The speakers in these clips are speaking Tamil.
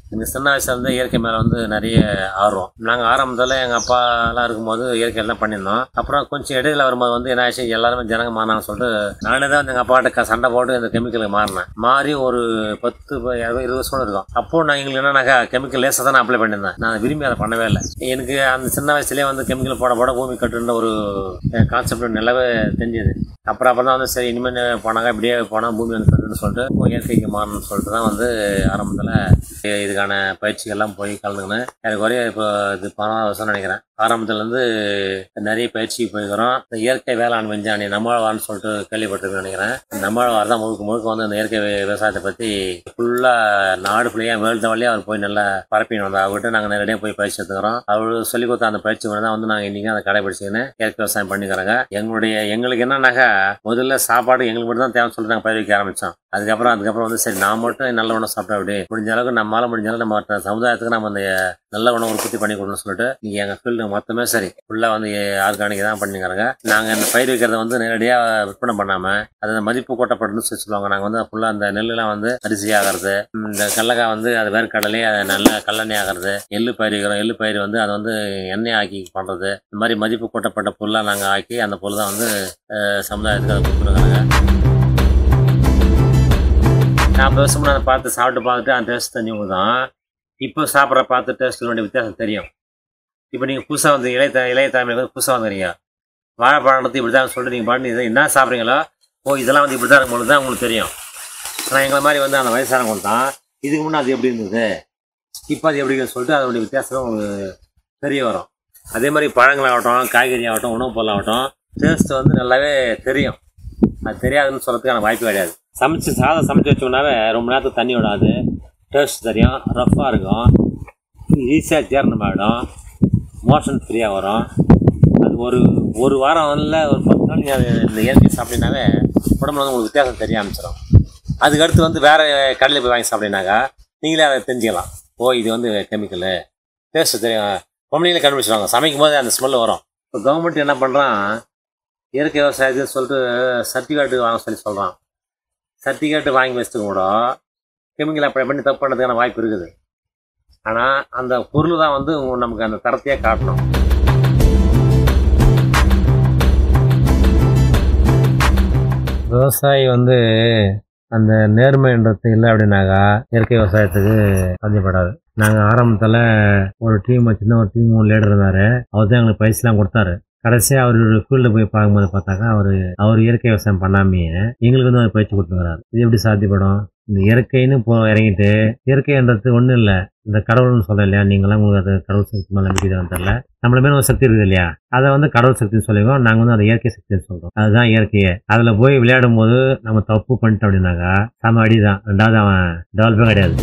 எனக்கு சின்ன வயசுல இருந்து இயற்கை மேலே வந்து நிறைய ஆர்வம் நாங்கள் ஆரம்பத்தில் எங்கள் அப்பா எல்லாம் இருக்கும்போது இயற்கையில் தான் பண்ணியிருந்தோம் அப்புறம் கொஞ்சம் இடையில வரும்போது வந்து என்ன ஆச்சு எல்லாருமே ஜனங்க மாறினான்னு சொல்லிட்டு நானே தான் எங்கள் அப்பாட்ட சண்டை போட்டு இந்த கெமிக்கலுக்கு மாறினேன் மாறி ஒரு பத்து ப- இருபது இருபது வருஷம் இருக்கும் அப்போ நான் எங்களுக்கு என்னன்னாக்கா கெமிக்கல் லேசாக தான் அப்ளை பண்ணியிருந்தேன் நான் விரும்பி அதை பண்ணவே இல்லை எனக்கு அந்த சின்ன வயசுலேயே வந்து கெமிக்கல் போட போட பூமி கட்டுன்ற ஒரு கான்செப்ட் நல்லாவே தெரிஞ்சது அப்புறம் அப்புறம் தான் வந்து சரி இனிமேல் போனாங்க இப்படியே போனால் பூமி வந்து கட்டுன்னு சொல்லிட்டு இப்போ இயற்கைக்கு மாறணும்னு சொல்லிட்டு தான் வந்து ஆரம்பத்தில் இதுக்கான பயிற்சிகள்லாம் போய் கலந்துக்கினேன் எனக்கு ஒரே இப்போ இது பதினாறு வருஷம் நினைக்கிறேன் ஆரம்பத்துலேருந்து நிறைய பயிற்சி போய்க்கிறோம் இந்த இயற்கை வேளாண் விஞ்ஞானி நம்மாழ்வார்னு சொல்லிட்டு கேள்விப்பட்டிருக்கேன் நினைக்கிறேன் நம்மாழ்வார் தான் முழுக்க முழுக்க வந்து இந்த இயற்கை வி- விவசாயத்தை பற்றி ஃபுல்லாக நாடு ஃபுல்லையாக வேர்ல்டு வழியாக அவர் போய் நல்லா பரப்பின்னு வந்தார் அவர்கிட்ட நாங்கள் நேரடியாக போய் பயிற்சி எடுத்துக்கிறோம் அவர் சொல்லி கொடுத்த அந்த பயிற்சி முறை தான் வந்து நாங்கள் இன்றைக்கி அதை கடைபிடிச்சிக்கின்னு இயற்கை விவசாயம் பண்ணிக்கிறோங்க எங்களுடைய எங்களுக்கு என்னன்னாக்கா முதல்ல சாப்பாடு எங்களுக்கு மட்டும் தான் தேவைன்னு சொல்லிட்டு நாங்கள் பயிர் வைக்க ஆரம்பித்தோம் அதுக்கப்புறம் அதுக்கப்புறம் வந்து சரி நான் மட்டும் நல்ல உணவு சாப்பிட்டா அப்படி முடிஞ்ச அளவுக்கு நம்மளால முடிஞ்ச அளவுக்கு நம்ம மற்ற சமுதாயத்துக்கு நம்ம அந்த நல்ல உணவு உற்பத்தி பண்ணி கொடுக்கணும்னு சொல்லிட்டு நீங்கள் எங்கள் ஃபீல்டு மொத்தமே சரி ஃபுல்லாக வந்து ஆர்கானிக் தான் பண்ணிக்கிறாங்க நாங்கள் இந்த பயிர் வைக்கிறத வந்து நேரடியாக விற்பனை பண்ணாமல் அது அந்த மதிப்பு கூட்டப்பட்டுன்னு சொல்லி சொல்லுவாங்க நாங்கள் வந்து ஃபுல்லாக அந்த நெல்லுலாம் வந்து அரிசி ஆகிறது இந்த கடலக்காய் வந்து அது வேர்க்கடலே அது நல்ல கல்லெண்ணெய் ஆகிறது எள்ளு பயிர் வைக்கிறோம் எள்ளு பயிர் வந்து அதை வந்து எண்ணெய் ஆக்கி பண்ணுறது இந்த மாதிரி மதிப்பு கூட்டப்பட்ட பொருளாக நாங்கள் ஆக்கி அந்த பொருள் தான் வந்து அஹ், சமுதாயத்துக்கு அதை கொடுக்குறாங்க நான் பேசும்போது அதை பார்த்து சாப்பிட்டு பார்த்துட்டு அந்த டேஸ்ட் தெரிஞ்சவங்க தான் இப்போ சாப்பிட்ற பார்த்து டேஸ்ட்டில் வேண்டிய வித்தியாசம் தெரியும் இப்போ நீங்கள் புதுசாக வந்து இளைய த இளைய தலைமையில் வந்து புதுசாக வந்துறீங்க வாழைப்பழத்தை இப்படி தான் சொல்லிட்டு நீங்கள் பாட்டு இதை என்ன சாப்பிட்றீங்களோ ஓ இதெல்லாம் வந்து இப்படி தான் இருக்கும்போது தான் உங்களுக்கு தெரியும் ஆனால் எங்களை மாதிரி வந்து அந்த வயசானவங்க தான் இதுக்கு முன்னே அது எப்படி இருந்தது இப்போ அது எப்படி இருக்குன்னு சொல்லிட்டு அதோடைய வித்தியாசம் உங்களுக்கு தெரிய வரும் அதே மாதிரி பழங்களாகட்டும் காய்கறி ஆகட்டும் உணவுப் பொருள் ஆகட்டும் டேஸ்ட் வந்து நல்லாவே தெரியும் அது தெரியாதுன்னு சொல்கிறதுக்கான வாய்ப்பு கிடையாது சமைச்சு சாதம் சமைச்சு வச்சோம்னாவே ரொம்ப நேரத்துக்கு தண்ணி விடாது டேஸ்ட் தெரியும் ரஃப்பாக இருக்கும் ஈஸியாக ஜீரணம் ஆகிடும் மோஷன் ஃப்ரீயாக வரும் அது ஒரு ஒரு வாரம் இல்லை ஒரு பத்து நாள் நீங்கள் அது இந்த இயற்கை சாப்பிட்டீங்கன்னாவே உடம்புல வந்து உங்களுக்கு வித்தியாசம் தெரிய ஆரம்பிச்சிடும் அதுக்கடுத்து வந்து வேறு கடையில் போய் வாங்கி சாப்பிட்டீங்கன்னாக்கா நீங்களே அதை தெரிஞ்சுக்கலாம் ஓ இது வந்து கெமிக்கலு டேஸ்ட் தெரியும் பொம்பளைங்களே கண்டுபிடிச்சிடுவாங்க சமைக்கும் போது அந்த ஸ்மெல் வரும் இப்போ கவர்மெண்ட் என்ன பண்ணுறான் இயற்கை விவசாயத்துக்கு சொல்லிட்டு சர்டிஃபிகேட் வாங்க சொல்லி சொல்கிறான் சர்டிஃபிகேட் வாங்கி வச்சுட்டு கூட கெமிக்கல் அப்ளை பண்ணி தப்பு பண்ணுறதுக்கான வாய்ப்பு இருக்குது ஆனால் அந்த பொருள் தான் வந்து உங்க- நமக்கு அந்த தரத்தையே காட்டணும் விவசாயி வந்து அந்த நேர்மைன்றது இல்லை அப்படின்னாக்கா இயற்கை விவசாயத்துக்கு சாத்தியப்படாது நாங்கள் ஆரம்பத்தில் ஒரு டீம் வச்சுருந்தோம் ஒரு டீம் லீடர் இருந்தார் அவர் தான் எங்களுக்கு பயிற்சிலாம் கொடுத்தாரு கடைசியாக அவர் ஃபீல்டில் போய் பார்க்கும்போது பார்த்தாக்கா அவர் அவர் இயற்கை விவசாயம் பண்ணாமையே எங்களுக்கு வந்து அவர் பயிற்சி கொடுத்துருக்காரு இது எப்படி சாத்தியப்படும் இந்த இயற்கைன்னு போ இறங்கிட்டு இயற்கைன்றது ஒன்றும் இல்லை இந்த கடவுள்னு சொல்ல இல்லையா நீங்களாம் உங்களுக்கு அது கடவுள் சக்தி மேலே நம்பிக்கை தான் தெரியல நம்மள மேலே ஒரு சக்தி இருக்குது இல்லையா அதை வந்து கடவுள் சக்தின்னு சொல்லுவோம் நாங்கள் வந்து அதை இயற்கை சக்தின்னு சொல்கிறோம் அதுதான் இயற்கையே அதில் போய் விளையாடும் போது நம்ம தப்பு பண்ணிட்டோம் அப்படின்னாக்கா செம அடி தான் ரெண்டாவது அவன் டெவலப்பே கிடையாது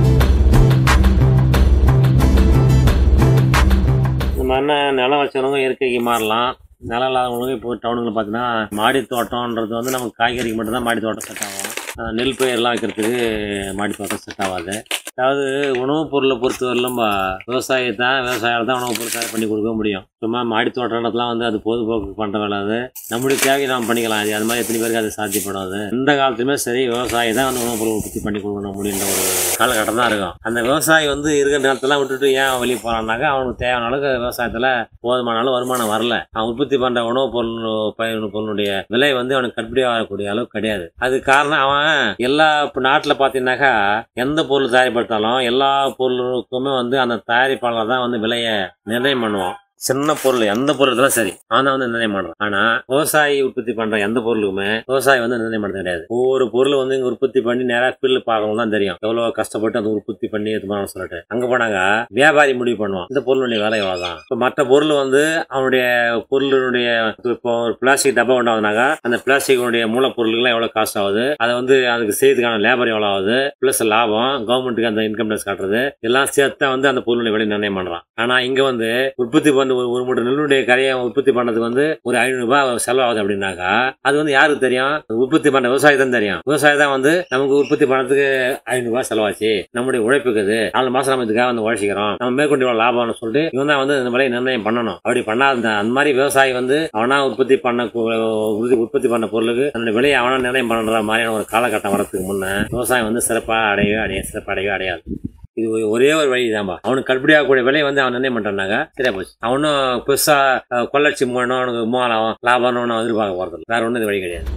இந்த மாதிரினா நிலம் வச்சவங்க இயற்கைக்கு மாறலாம் நிலம் இல்லாதவங்களுக்கு இப்போ டவுனுங்களில் பார்த்தீங்கன்னா மாடி தோட்டம்ன்றது வந்து நமக்கு காய்கறிக்கு மட்டும்தான் மாடி தோட்டம் செட் ஆகும் அஹ் நெல் பயிரெலாம் வைக்கிறதுக்கு மாடி தோட்டம் செட் ஆகாது அதாவது உணவுப் பொருளை பொறுத்தவரையிலும் பா- விவசாயி தான் விவசாயிகள் தான் உணவுப் பொருள் தயார் பண்ணி கொடுக்க முடியும் சும்மா மாடி தோட்டம்ன்றதுலாம் வந்து அது பொதுப்போக்கு பண்ணுற வேலை அது நம்முடைய தேவையை நாம் பண்ணிக்கலாம் அது அது மாதிரி எத்தனை பேருக்கு அது சாத்தியப்படாது எந்த காலத்துலையுமே சரி விவசாயி தான் வந்து உணவுப் பொருள் உற்பத்தி பண்ணி கொடுக்கணும் அப்படின்ற ஒரு காலகட்டம் தான் இருக்கும் அந்த விவசாயி வந்து இருக்கிற நேரத்தெல்லாம் விட்டுட்டு ஏன் வெளியே போகிறான்னாக்கா அவனுக்கு தேவையான அளவுக்கு விவசாயத்தில் போதுமான அளவு வருமானம் வரல அவன் உற்பத்தி பண்ணுற உணவுப் பொருள் பயிர் பொருளுடைய விலை வந்து அவனுக்கு கட்டுப்படி ஆகக்கூடிய அளவுக்கு கிடையாது அது காரணம் அவன் எல்லா இப்போ நாட்டில் பார்த்தீங்கன்னாக்கா எந்த பொருள் தயாரிப்படுத்தாலும் எல்லா பொருளுக்குமே வந்து அந்த தயாரிப்பாளர் தான் வந்து விலையை நிர்ணயம் பண்ணுவான் சின்ன பொருள் எந்த பொருள் இருந்தாலும் சரி அவன் தான் வந்து நிர்ணயம் பண்றான் ஆனா விவசாயி உற்பத்தி பண்ற எந்த பொருளுக்குமே விவசாயி வந்து நிர்ணயம் பண்றது கிடையாது ஒவ்வொரு பொருள் வந்து இங்க உற்பத்தி பண்ணி நேராக ஃபீல்டு பார்க்கணும் தான் தெரியும் எவ்வளவு கஷ்டப்பட்டு அந்த உற்பத்தி பண்ணி இது பண்ணணும்னு சொல்லிட்டு அங்க போனாங்க வியாபாரி முடிவு பண்ணுவான் இந்த பொருளுடைய விலை எவ்வளவுதான் இப்போ மற்ற பொருள் வந்து அவனுடைய பொருளுடைய இப்போ ஒரு பிளாஸ்டிக் டப்பா கொண்டாதுனாக்கா அந்த பிளாஸ்டிக் மூலப்பொருளுக்குலாம் எவ்வளவு காசு ஆகுது அதை வந்து அதுக்கு செய்யறதுக்கான லேபர் எவ்வளவு ஆகுது பிளஸ் லாபம் கவர்மெண்ட்டுக்கு அந்த இன்கம் டேக்ஸ் காட்டுறது எல்லாம் சேர்த்து தான் வந்து அந்த பொருளுடைய விலை நிர்ணயம் பண்றான் ஆனா இங்க வந்து உற்பத்தி பண்ண ஒரு ஒரு மூட்டை நெல்லுடைய கரையை உற்பத்தி பண்ணதுக்கு வந்து ஒரு ஐநூறு ரூபாய் செலவாகுது அப்படின்னாக்கா அது வந்து யாருக்கு தெரியும் உற்பத்தி பண்ண விவசாயி தான் தெரியும் விவசாயி தான் வந்து நமக்கு உற்பத்தி பண்ணதுக்கு ஐநூறு ரூபாய் செலவாச்சு நம்முடைய உழைப்புக்கு இது நாலு மாசம் நம்ம இதுக்காக வந்து உழைச்சிக்கிறோம் நம்ம மேற்கொண்டு இவ்வளவு லாபம்னு சொல்லிட்டு இவன் தான் வந்து இந்த விலையை நிர்ணயம் பண்ணணும் அப்படி பண்ணாத அந்த மாதிரி விவசாயி வந்து அவனா உற்பத்தி பண்ண கு- உறுதி- உற்பத்தி பண்ண பொருளுக்கு அந்த விலையை அவனா நிர்ணயம் பண்ற மாதிரியான ஒரு காலகட்டம் வரதுக்கு முன்ன விவசாயம் வந்து சிறப்பாக அடையவே அடைய சிறப்பாக அடையவே அடையாது இது ஒ- ஒரே ஒரு வழி தான்பா அவனுக்கு கட்டுப்படியாகக்கூடிய விலையை வந்து அவன் நிர்ணயம் பண்றானாங்க சரியா போச்சு அவனும் பெருசா அஹ், கொள்ளடிச்சு போகணும் அவனுக்கு மூலம் லாபம்னு ஒன்றும் எதிர்பார்க்க போறது வேற ஒன்றும் இது வழி கிடையாது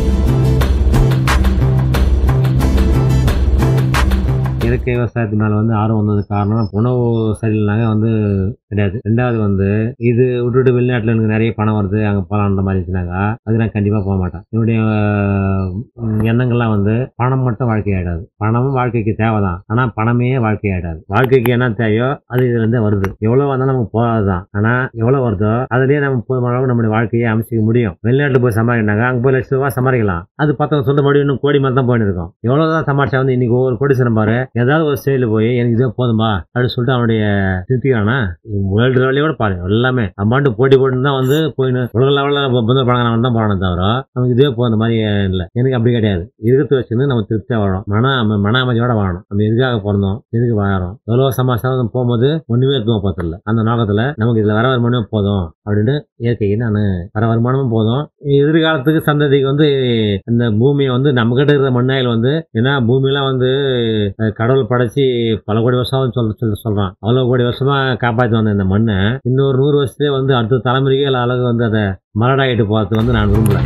இயற்கை விவசாயத்து மேல வந்து ஆர்வம் வந்தது காரணம் உணவு சரியில்லைனாங்க வந்து கிடையாது ரெண்டாவது வந்து இது விட்டுட்டு வெளிநாட்டுல எனக்கு நிறைய பணம் வருது அங்க போலான்ற மாதிரி இருந்துச்சுனாக்கா அது நான் கண்டிப்பா போக மாட்டேன் என்னுடைய அஹ், எண்ணங்கள்லாம் வந்து பணம் மட்டும் வாழ்க்கை ஆயிடாது பணமும் வாழ்க்கைக்கு தேவைதான் ஆனா பணமே வாழ்க்கை ஆயிடாது வாழ்க்கைக்கு என்ன தேவையோ அது இதுல இருந்தே வருது எவ்வளவு வந்தாலும் நமக்கு போகாதுதான் ஆனா எவ்வளவு வருதோ அதுலயே நம்ம போதுமான அளவு நம்மளுடைய வாழ்க்கையை அமைச்சிக்க முடியும் வெளிநாட்டுல போய் சம்பாதிக்கினாங்க அங்க போய் லட்ச ரூபாய் சம்பாதிக்கலாம் அது பத்தவங்க சொல்ல முடியும் இன்னும் கோடி மாதிரி தான் போயிட்டு இருக்கும் எவ்வளவுதான் சமாளிச்சா வந்து இன்னைக்கு ஒவ்வொரு கோடீஸ்வரம் பாரு ஏதாவது ஒரு ஸ்டைல போய் எனக்கு இதே போதும்பா அப்படின்னு சொல்லிட்டு அவனுடைய திருப்திக்கானா வேர்ல்டு லெவலையோட பாரு எல்லாமே அம்மாண்டு போட்டி போட்டு தான் வந்து போயின்னு உலக லெவலில் புதர் பழங்கானவன் தான் போறானே தவிர நமக்கு இதே போகிற மாதிரி இல்லை எனக்கு அப்படி கிடையாது இருக்கிறத வச்சுருந்து நம்ம திருப்தியாக வாழணும் மன அம- மன அமைதியோட வாழணும் நம்ம எதுக்காக பிறந்தோம் எதுக்கு வாழறோம் எவ்வளோ சமாசாரம் போகும்போது ஒண்ணுமே இருக்குமா பார்த்தல அந்த நோக்கத்துல நமக்கு இதுல வர வருமானமே போதும் அப்படின்னு இயற்கைக்கு நான் வர வருமானமும் போதும் எதிர்காலத்துக்கு சந்ததிக்கு வந்து இந்த பூமியை வந்து நம்ம கிட்ட இருக்கிற மண்ணாயில் வந்து ஏன்னா பூமியெல்லாம் வந்து அஹ், கடவுள் படைச்சு பல கோடி வருஷம் சொல்ல சொல்ல சொல்றான் அவ்வளவு கோடி வருஷமா காப்பாற்றி வந்த இந்த மண்ணை இன்னொரு நூறு வருஷத்துலேயே வந்து அடுத்த தலைமுறைக்கு அழகு வந்து அதை மலடாயிட்டு போகிறது வந்து நான் விரும்பல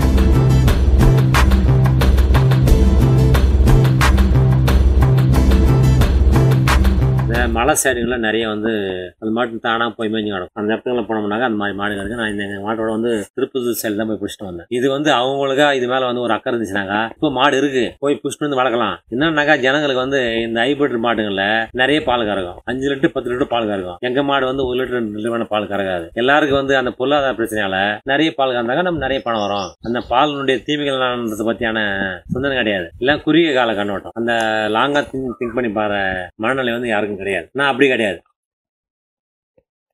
இந்த மலை சைடுகளில் நிறைய வந்து அந்த மாட்டு தானாக போய் மேய்ஞ்சு கிடக்கும் அந்த இடத்துல போனோம்னாக்க அந்த மாதிரி மாடு கிடக்கு நான் இந்த எங்கள் மாட்டோட வந்து திருப்பதி சைடு தான் போய் பிடிச்சிட்டு வந்தேன் இது வந்து அவங்களுக்கா இது மேலே வந்து ஒரு அக்கறை இருந்துச்சுனாக்கா இப்போ மாடு இருக்கு போய் பிடிச்சிட்டு வந்து வளர்க்கலாம் என்னன்னாக்கா ஜனங்களுக்கு வந்து இந்த ஹைபிரிட் மாடுகளில் நிறைய பால் கறக்கும் அஞ்சு லிட்டர் பத்து லிட்டர் பால் கறக்கும் எங்க மாடு வந்து ஒரு லிட்டர் ரெண்டு லிட்டர் பால் கறக்காது எல்லாருக்கும் வந்து அந்த பொருளாதார பிரச்சனையால நிறைய பால் கறந்தாங்க நம்ம நிறைய பணம் வரும் அந்த பாலினுடைய தீமைகள்ன்றதை பத்தியான சிந்தனை கிடையாது எல்லாம் குறுகிய கால கண்ணோட்டம் அந்த லாங்கா திங்க் திங்க் பண்ணி பாரு மனநிலை வந்து யாருக்கும் கிடையாது நான் அப்படி கிடையாது